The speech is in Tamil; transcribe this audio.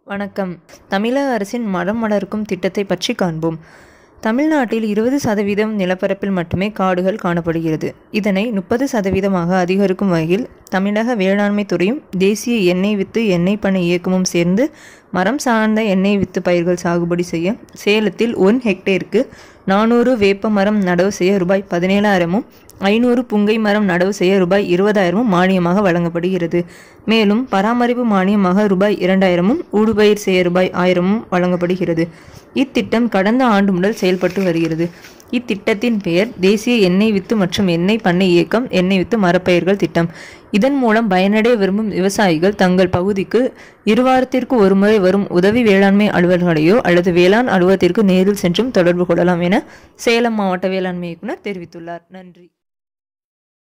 வணக்கம் தமிழக அரசின் மரம் வளர்க்கும் திட்டத்தை பற்றி காண்போம் தமிழ்நாட்டில் இருபது சதவீதம் நிலப்பரப்பில் மட்டுமே காடுகள் காணப்படுகிறது இதனை முப்பது சதவீதமாக அதிகரிக்கும் வகையில் தமிழக வேளாண்மை துறையும் தேசிய எண்ணெய் வித்து எண்ணெய் பண்ணை இயக்கமும் சேர்ந்து மரம் சார்ந்த எண்ணெய் வித்து பயிர்கள் சாகுபடி செய்ய சேலத்தில் ஒன் ஹெக்டேருக்கு நானூறு வேப்ப மரம் நடவு செய்ய ரூபாய் பதினேழாயிரமும் ஐநூறு புங்கை மரம் நடவு செய்ய ரூபாய் இருபதாயிரமும் மானியமாக வழங்கப்படுகிறது மேலும் பராமரிப்பு மானியமாக ரூபாய் இரண்டாயிரமும் ஊடுபயிர் செய்ய ரூபாய் ஆயிரமும் வழங்கப்படுகிறது இத்திட்டம் கடந்த ஆண்டு முதல் செயல்பட்டு வருகிறது இத்திட்டத்தின் பெயர் தேசிய எண்ணெய் வித்து மற்றும் எண்ணெய் பண்ணை இயக்கம் எண்ணெய் வித்து மரப்பயிர்கள் திட்டம் இதன் மூலம் பயனடைய விரும்பும் விவசாயிகள் தங்கள் பகுதிக்கு இருவாரத்திற்கு ஒருமுறை வரும் உதவி வேளாண்மை அலுவலர்களையோ அல்லது வேளாண் அலுவலகத்திற்கு நேரில் சென்றும் தொடர்பு கொள்ளலாம் என சேலம் மாவட்ட வேளாண்மை இயக்குனர் தெரிவித்துள்ளார் நன்றி